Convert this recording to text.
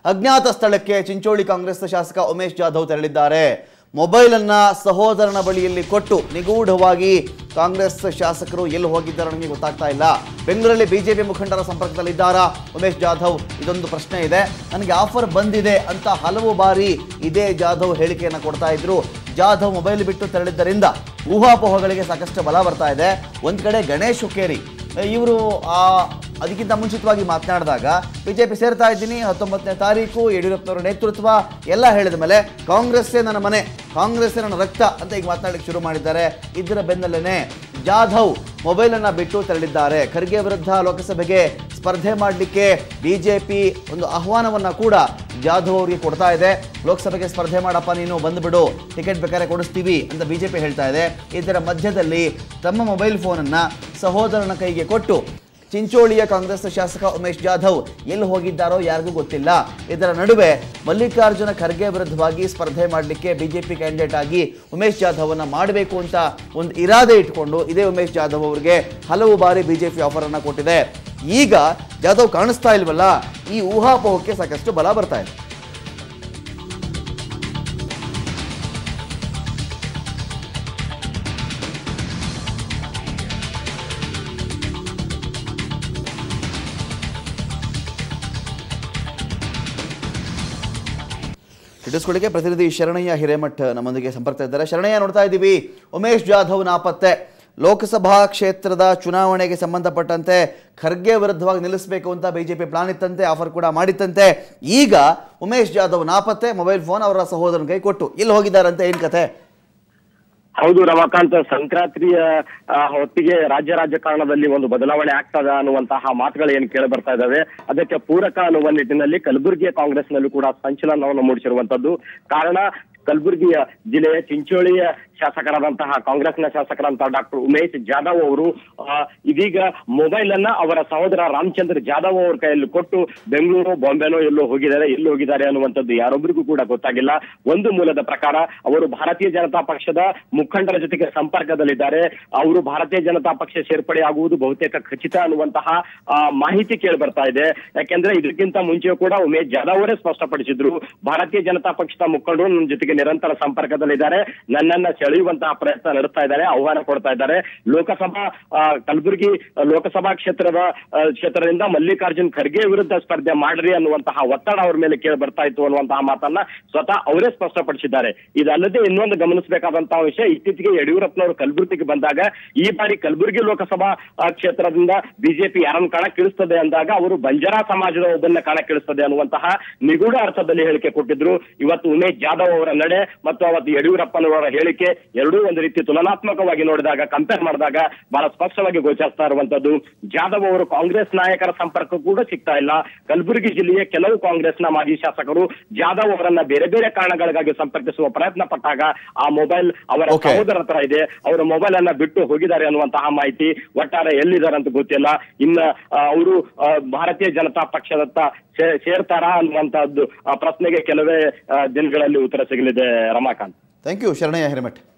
ಅಜ್ಞಾತ ಸ್ಥಳಕ್ಕೆ ಚಿಂಚೋಳಿ ಕಾಂಗ್ರೆಸ್ ಶಾಸಕ ಉಮೇಶ್ ಜಾಧವ್ ತೆರಳಿದ್ದಾರೆ ಮೊಬೈಲ್ ಅನ್ನ ಸಹೋದರನ ಬಳಿಯಲ್ಲಿ ಕೊಟ್ಟು ನಿಗೂಢವಾಗಿ ಕಾಂಗ್ರೆಸ್ ಶಾಸಕರು ಎಲ್ಲಿ ಹೋಗಿದ್ದಾರೆ ನನಗೆ ಗೊತ್ತಾಗ್ತಾ ಇಲ್ಲ ಬೆಂಗಳೂರಲ್ಲಿ ಬಿಜೆಪಿ ಮುಖಂಡರ ಸಂಪರ್ಕದಲ್ಲಿದ್ದಾರಾ ಉಮೇಶ್ ಜಾಧವ್ ಇದೊಂದು ಪ್ರಶ್ನೆ ಇದೆ ನನಗೆ ಆಫರ್ ಬಂದಿದೆ ಅಂತ ಹಲವು ಬಾರಿ ಇದೇ ಜಾಧವ್ ಹೇಳಿಕೆಯನ್ನು ಕೊಡ್ತಾ ಇದ್ರು ಜಾಧವ್ ಮೊಬೈಲ್ ಬಿಟ್ಟು ತೆರಳಿದ್ದರಿಂದ ಊಹಾಪೋಹಗಳಿಗೆ ಸಾಕಷ್ಟು ಬಲ ಬರ್ತಾ ಇದೆ ಒಂದ್ ಕಡೆ ಗಣೇಶ್ ಹುಕ್ಕೇರಿ ಇವರು ಆ ಅದಕ್ಕಿಂತ ಮುಂಚಿತವಾಗಿ ಮಾತನಾಡಿದಾಗ ಬಿಜೆಪಿ ಸೇರ್ತಾ ಇದ್ದೀನಿ ಹತ್ತೊಂಬತ್ತನೇ ತಾರೀಕು ಯಡಿಯೂರಪ್ಪನವರ ನೇತೃತ್ವ ಎಲ್ಲ ಹೇಳಿದ ಮೇಲೆ ಕಾಂಗ್ರೆಸ್ಸೇ ನನ್ನ ಮನೆ ಕಾಂಗ್ರೆಸ್ಸೇ ನನ್ನ ರಕ್ತ ಅಂತ ಈಗ ಮಾತನಾಡಲಿಕ್ಕೆ ಶುರು ಮಾಡಿದ್ದಾರೆ ಇದರ ಬೆನ್ನಲ್ಲೇನೆ ಜಾಧವ್ ಮೊಬೈಲನ್ನು ಬಿಟ್ಟು ತೆರಳಿದ್ದಾರೆ ಖರ್ಗೆ ವಿರುದ್ಧ ಲೋಕಸಭೆಗೆ ಸ್ಪರ್ಧೆ ಮಾಡಲಿಕ್ಕೆ ಬಿಜೆಪಿ ಒಂದು ಆಹ್ವಾನವನ್ನ ಕೂಡ ಜಾಧವ್ ಅವರಿಗೆ ಕೊಡ್ತಾ ಇದೆ ಲೋಕಸಭೆಗೆ ಸ್ಪರ್ಧೆ ಮಾಡಪ್ಪ ನೀನು ಬಂದ್ಬಿಡು ಟಿಕೆಟ್ ಬೇಕಾದ್ರೆ ಕೊಡಿಸ್ತೀವಿ ಅಂತ ಬಿಜೆಪಿ ಹೇಳ್ತಾ ಇದೆ ಇದರ ಮಧ್ಯದಲ್ಲಿ ತಮ್ಮ ಮೊಬೈಲ್ ಫೋನನ್ನು ಸಹೋದರನ ಕೈಗೆ ಕೊಟ್ಟು ಚಿಂಚೋಳಿಯ ಕಾಂಗ್ರೆಸ್ ಶಾಸಕ ಉಮೇಶ್ ಜಾಧವ್ ಎಲ್ಲಿ ಹೋಗಿದ್ದಾರೋ ಯಾರಿಗೂ ಗೊತ್ತಿಲ್ಲ ಇದರ ನಡುವೆ ಮಲ್ಲಿಕಾರ್ಜುನ ಖರ್ಗೆ ವಿರುದ್ಧವಾಗಿ ಸ್ಪರ್ಧೆ ಮಾಡಲಿಕ್ಕೆ ಬಿಜೆಪಿ ಕ್ಯಾಂಡಿಡೇಟ್ ಆಗಿ ಉಮೇಶ್ ಜಾಧವನ್ನ ಮಾಡಬೇಕು ಅಂತ ಒಂದು ಇರಾದೆ ಇಟ್ಕೊಂಡು ಇದೇ ಉಮೇಶ್ ಜಾಧವ್ ಅವರಿಗೆ ಹಲವು ಬಾರಿ ಬಿಜೆಪಿ ಆಫರ್ ಅನ್ನ ಕೊಟ್ಟಿದೆ ಈಗ ಜಾಧವ್ ಕಾಣಿಸ್ತಾ ಇಲ್ವಲ್ಲ ಈ ಊಹಾಪೋಹಕ್ಕೆ ಸಾಕಷ್ಟು ಬಲ ಬರ್ತಾ ಇದೆ ಇಟ್ಟಿಸ್ಕೊಳ್ಳಿಕ್ಕೆ ಪ್ರತಿನಿಧಿ ಶರಣಯ್ಯ ಹಿರೇಮಠ್ ನಮ್ಮೊಂದಿಗೆ ಸಂಪರ್ಕ ಇದ್ದಾರೆ ಶರಣಯ್ಯ ನೋಡ್ತಾ ಇದ್ದೀವಿ ಉಮೇಶ್ ಜಾಧವ್ ನಾಪತ್ತೆ ಲೋಕಸಭಾ ಕ್ಷೇತ್ರದ ಚುನಾವಣೆಗೆ ಸಂಬಂಧಪಟ್ಟಂತೆ ಖರ್ಗೆ ವಿರುದ್ಧವಾಗಿ ನಿಲ್ಲಿಸಬೇಕು ಅಂತ ಬಿಜೆಪಿ ಪ್ಲಾನ್ ಇತ್ತಂತೆ ಆಫರ್ ಕೂಡ ಮಾಡಿತ್ತಂತೆ ಈಗ ಉಮೇಶ್ ಜಾಧವ್ ನಾಪತ್ತೆ ಮೊಬೈಲ್ ಫೋನ್ ಅವರ ಸಹೋದರನ ಕೈ ಕೊಟ್ಟು ಇಲ್ಲಿ ಹೋಗಿದ್ದಾರಂತೆ ಏನ್ ಕತೆ ಹೌದು ರಮಾಕಾಂತ್ ಸಂಕ್ರಾಂತಿಯ ಆ, ಹೊತ್ತಿಗೆ ರಾಜ್ಯ ರಾಜಕಾರಣದಲ್ಲಿ ಒಂದು ಬದಲಾವಣೆ ಆಗ್ತದ ಅನ್ನುವಂತಹ ಮಾತುಗಳು ಏನು ಕೇಳಿ ಬರ್ತಾ ಇದಾವೆ ಅದಕ್ಕೆ ಪೂರಕ ಅನ್ನುವ ನಿಟ್ಟಿನಲ್ಲಿ ಕಲಬುರಗಿಯ ಕಾಂಗ್ರೆಸ್ನಲ್ಲೂ ಕೂಡ ಸಂಚಲನವನ್ನು ಮೂಡಿಸಿರುವಂತದ್ದು ಕಾರಣ ಕಲಬುರಗಿಯ ಜಿಲ್ಲೆಯ ಚಿಂಚೋಳಿಯ ಶಾಸಕರಾದಂತಹ ಕಾಂಗ್ರೆಸ್ನ ಶಾಸಕರಂತಹ ಡಾಕ್ಟರ್ ಉಮೇಶ್ ಜಾಧವ್ ಅವರು ಆ, ಇದೀಗ ಮೊಬೈಲ್ ಅನ್ನ ಅವರ ಸಹೋದರ ರಾಮಚಂದ್ರ ಜಾಧವ್ ಅವ್ರ ಕೈಯಲ್ಲಿ ಕೊಟ್ಟು ಬೆಂಗಳೂರು ಬಾಂಬೆನೋ ಎಲ್ಲೋ ಹೋಗಿದ್ದಾರೆ ಎಲ್ಲಿ ಹೋಗಿದ್ದಾರೆ ಅನ್ನುವಂಥದ್ದು ಯಾರೊಬ್ಬರಿಗೂ ಕೂಡ ಗೊತ್ತಾಗಿಲ್ಲ ಒಂದು ಮೂಲದ ಪ್ರಕಾರ ಅವರು ಭಾರತೀಯ ಜನತಾ ಪಕ್ಷದ ಮುಖಂಡರ ಜೊತೆಗೆ ಸಂಪರ್ಕದಲ್ಲಿದ್ದಾರೆ ಅವರು ಭಾರತೀಯ ಜನತಾ ಪಕ್ಷ ಸೇರ್ಪಡೆ ಆಗುವುದು ಬಹುತೇಕ ಖಚಿತ ಅನ್ನುವಂತಹ ಆ, ಮಾಹಿತಿ ಕೇಳಿ ಬರ್ತಾ ಇದೆ ಯಾಕೆಂದ್ರೆ ಇದಕ್ಕಿಂತ ಮುಂಚೆ ಕೂಡ ಉಮೇಶ್ ಜಾಧವ್ ಅವರೇ ಸ್ಪಷ್ಟಪಡಿಸಿದ್ರು ಭಾರತೀಯ ಜನತಾ ಪಕ್ಷದ ಮುಖಂಡರು ನನ್ನ ಜೊತೆಗೆ ನಿರಂತರ ಸಂಪರ್ಕದಲ್ಲಿದ್ದಾರೆ ನನ್ನನ್ನ ಸೆಳೆಯುವಂತಹ ಪ್ರಯತ್ನ ನಡೆಸ್ತಾ ಇದ್ದಾರೆ ಆಹ್ವಾನ ಕೊಡ್ತಾ ಇದ್ದಾರೆ ಲೋಕಸಭಾ ಆ, ಕಲಬುರಗಿ ಲೋಕಸಭಾ ಕ್ಷೇತ್ರದ ಆ, ಕ್ಷೇತ್ರದಿಂದ ಮಲ್ಲಿಕಾರ್ಜುನ್ ಖರ್ಗೆ ವಿರುದ್ಧ ಸ್ಪರ್ಧೆ ಮಾಡ್ರಿ ಅನ್ನುವಂತಹ ಒತ್ತಡ ಅವ್ರ ಮೇಲೆ ಕೇಳಿ ಬರ್ತಾ ಇತ್ತು ಅನ್ನುವಂತಹ ಮಾತನ್ನ ಸ್ವತಃ ಅವರೇ ಸ್ಪಷ್ಟಪಡಿಸಿದ್ದಾರೆ ಇದಲ್ಲದೆ ಇನ್ನೊಂದು ಗಮನಿಸಬೇಕಾದಂತಹ ವಿಷಯ ಇತ್ತೀಚೆಗೆ ಯಡಿಯೂರಪ್ಪನವರು ಕಲಬುರಗಿಗೆ ಬಂದಾಗ ಈ ಬಾರಿ ಕಲಬುರಗಿ ಲೋಕಸಭಾ ಆ, ಕ್ಷೇತ್ರದಿಂದ ಬಿಜೆಪಿ ಯಾರನ್ನು ಕಣಕ್ಕಿಳಿಸ್ತದೆ ಅಂದಾಗ ಅವರು ಬಂಜಾರಾ ಸಮಾಜದ ಒಬ್ಬನ್ನ ಕಣಕ್ಕಿಳಿಸ್ತದೆ ಅನ್ನುವಂತಹ ನಿಗೂಢ ಅರ್ಥದಲ್ಲಿ ಹೇಳಿಕೆ ಕೊಟ್ಟಿದ್ರು ಇವತ್ತು ಉಮೇಶ್ ಜಾಧವ್ ಅವರ ನಡೆ ಮತ್ತು ಅವತ್ತು ಯಡಿಯೂರಪ್ಪನವರ ಹೇಳಿಕೆ ಎರಡೂ ಒಂದು ರೀತಿ ತುಲನಾತ್ಮಕವಾಗಿ ನೋಡಿದಾಗ ಕಂಪೇರ್ ಮಾಡಿದಾಗ ಬಹಳ ಸ್ಪಷ್ಟವಾಗಿ ಗೋಚರಿಸ್ತಾ ಇರುವಂತದ್ದು ಜಾಧವ್ ಅವರು ಕಾಂಗ್ರೆಸ್ ನಾಯಕರ ಸಂಪರ್ಕ ಕೂಡ ಸಿಗ್ತಾ ಇಲ್ಲ ಕಲಬುರಗಿ ಜಿಲ್ಲೆಯ ಕೆಲವು ಕಾಂಗ್ರೆಸ್ನ ಮಾಜಿ ಶಾಸಕರು ಜಾಧವ್ ಅವರನ್ನ ಬೇರೆ ಬೇರೆ ಕಾರಣಗಳಿಗಾಗಿ ಸಂಪರ್ಕಿಸುವ ಪ್ರಯತ್ನ ಪಟ್ಟಾಗ ಆ ಮೊಬೈಲ್ ಅವರ Okay. ಸಹೋದರ ಹತ್ರ ಇದೆ ಅವರ ಮೊಬೈಲ್ ಅನ್ನ ಬಿಟ್ಟು ಹೋಗಿದ್ದಾರೆ ಅನ್ನುವಂತಹ ಮಾಹಿತಿ ಒಟ್ಟಾರೆ ಎಲ್ಲಿದ್ದಾರೆ ಅಂತ ಗೊತ್ತಿಲ್ಲ ಇನ್ನ ಅವರು ಭಾರತೀಯ ಜನತಾ ಪಕ್ಷದತ್ತ ಸೇ- ಸೇರ್ತಾರಾ ಅನ್ನುವಂತಹದ್ದು ಆ ಪ್ರಶ್ನೆಗೆ ಕೆಲವೇ ಆ, ದಿನಗಳಲ್ಲಿ ಉತ್ತರ ಸಿಗಲಿದೆ ರಮಾಕಾಂತ್ ಥ್ಯಾಂಕ್ ಯು ಶರಣಯ್ಯ ಹಿರೇಮಠ್